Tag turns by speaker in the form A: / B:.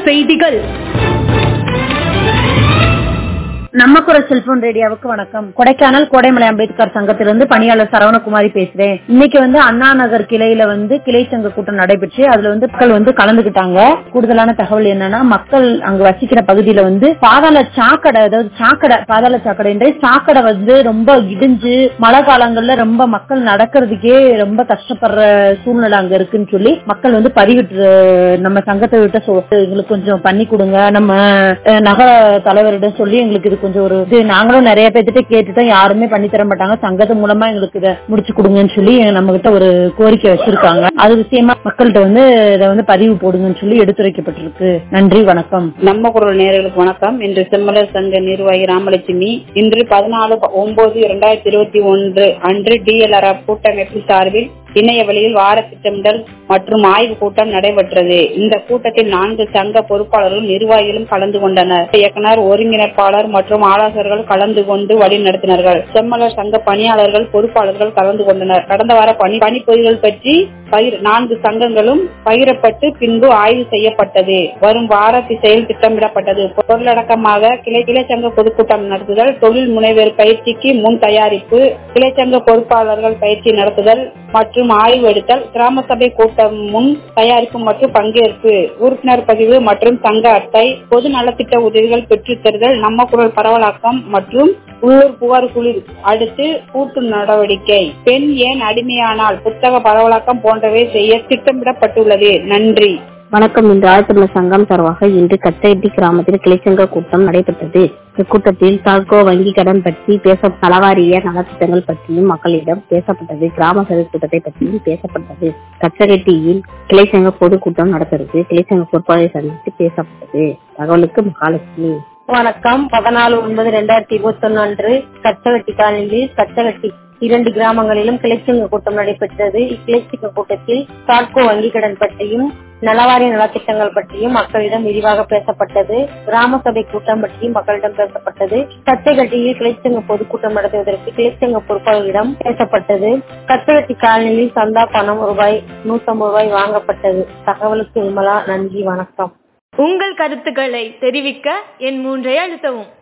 A: செய்திகள்
B: நம்ம குரல் செல்போன் ரேடியோவுக்கு வணக்கம் கொடைக்கானல் கோடைமலை அம்பேத்கர் சங்கத்திலிருந்து பணியாளர் சரவணகுமாரி பேசுறேன் இன்னைக்கு வந்து அண்ணா நகர் கிளையில வந்து கிளை சங்க கூட்டம் நடைபெற்று அதுல வந்து மக்கள் வந்து கலந்துகிட்டாங்க கூடுதலான தகவல் என்னன்னா மக்கள் அங்க வசிக்கிற பகுதியில வந்து பாதாள சாக்கடை அதாவது சாக்கடை பாதாள சாக்கடை என்ற சாக்கடை வந்து ரொம்ப இடிஞ்சு மழை காலங்கள்ல ரொம்ப மக்கள் நடக்கிறதுக்கே ரொம்ப கஷ்டப்படுற சூழ்நிலை அங்க இருக்குன்னு சொல்லி மக்கள் வந்து பதிவிட்டு நம்ம சங்கத்தை விட்ட சொ- எங்களுக்கு கொஞ்சம் பண்ணி கொடுங்க நம்ம அஹ், நகர தலைவரிடம் சொல்லி எங்களுக்கு இது கொஞ்சம் ஒரு இது நாங்களும் நிறைய பேர்த்திட்ட கேட்டுட்டோம் யாருமே பண்ணி தர மாட்டாங்க சங்கத்து மூலமா எங்களுக்கு இதை முடிச்சு கொடுங்கன்னு சொல்லி நம்ம கிட்ட ஒரு கோரிக்கை வச்சிருக்காங்க அது விஷயமா மக்கள்கிட்ட வந்து இதை வந்து பதிவு போடுங்கன்னு சொல்லி எடுத்துரைக்கப்பட்டிருக்கு நன்றி வணக்கம்
C: நம்ம குரல் நேயர்களுக்கு வணக்கம் இன்று செம்மலர் சங்க நிர்வாகி ராமலட்சுமி இன்று பதினாலு ஒன்பது இரண்டாயிரத்தி இருபத்தி ஒன்று அன்று டிஎல்ஆர் கூட்டமைப்பு சார்பில் இணைய வழியில் வார திட்டமிடல் மற்றும் ஆய்வு கூட்டம் நடைபெற்றது இந்த கூட்டத்தில் நான்கு சங்க பொறுப்பாளர்களும் நிர்வாகிகளும் கலந்து கொண்டனர் இயக்குனர் ஒருங்கிணைப்பாளர் மற்றும் ஆலோசகர்கள் கலந்து கொண்டு வழி நடத்தினார்கள் செம்மலர் சங்க பணியாளர்கள் பொறுப்பாளர்கள் கலந்து கொண்டனர் கடந்த வார பணி பணிப்பொறிகள் பற்றி பகிர் நான்கு சங்கங்களும் பகிரப்பட்டு பின்பு ஆய்வு செய்யப்பட்டது வரும் வாரத்தில் செயல் திட்டமிடப்பட்டது பொருளடக்கமாக கிளை கிளைச்சங்க பொதுக்கூட்டம் நடத்துதல் தொழில் முனைவர் பயிற்சிக்கு முன் தயாரிப்பு கிளைச்சங்க பொறுப்பாளர்கள் பயிற்சி நடத்துதல் மற்றும் ஆய்வு எடுத்தல் கிராம சபை கூட்டம் முன் தயாரிப்பு மற்றும் பங்கேற்பு உறுப்பினர் பதிவு மற்றும் சங்க அட்டை பொது நலத்திட்ட உதவிகள் பெற்றுத் தருதல் நம்ம குரல் பரவலாக்கம் மற்றும் உள்ளூர் புகார் குழு அடுத்து கூட்டு நடவடிக்கை பெண் ஏன் அடிமையானால் புத்தக பரவலாக்கம் போன்றவை செய்ய திட்டமிடப்பட்டுள்ளது நன்றி
D: வணக்கம் இன்று ஆழ்த்தமிழ் சங்கம் சார்பாக இன்று கச்சைட்டி கிராமத்தில் கிளைச்சங்க கூட்டம் நடைபெற்றது இக்கூட்டத்தில் தாக்கோ வங்கி கடன் பற்றி பேச நலவாரிய நலத்திட்டங்கள் பற்றியும் மக்களிடம் பேசப்பட்டது கிராம சபை கூட்டத்தை பற்றியும் பேசப்பட்டது கச்சகட்டியில் கிளைச்சங்க பொதுக்கூட்டம் நடத்துறது கிளைச்சங்க பொறுப்பாளரை சந்தித்து பேசப்பட்டது தகவலுக்கு மகாலட்சுமி
B: வணக்கம் பதினாலு ஒன்பது ரெண்டாயிரத்தி இருபத்தி ஒன்னு அன்று கச்சகட்டி காலனியில் கச்சகட்டி இரண்டு கிராமங்களிலும் கிளைச்சங்க கூட்டம் நடைபெற்றது இக்கிளைச்சங்க கூட்டத்தில் தாட்கோ வங்கி கடன் பற்றியும் நலவாரிய நலத்திட்டங்கள் பற்றியும் மக்களிடம் விரிவாக பேசப்பட்டது கிராம சபை கூட்டம் பற்றியும் மக்களிடம் பேசப்பட்டது கச்சைகட்டியில் கிளைச்சங்க பொதுக்கூட்டம் நடத்துவதற்கு கிளைச்சங்க பொறுப்பாளர்களிடம் பேசப்பட்டது கச்சகட்டி காலனியில் சந்தா பணம் ரூபாய் நூத்தம்பது ரூபாய் வாங்கப்பட்டது தகவலுக்கு விமலா நன்றி வணக்கம்
A: உங்கள் கருத்துக்களை தெரிவிக்க என் மூன்றை அழுத்தவும்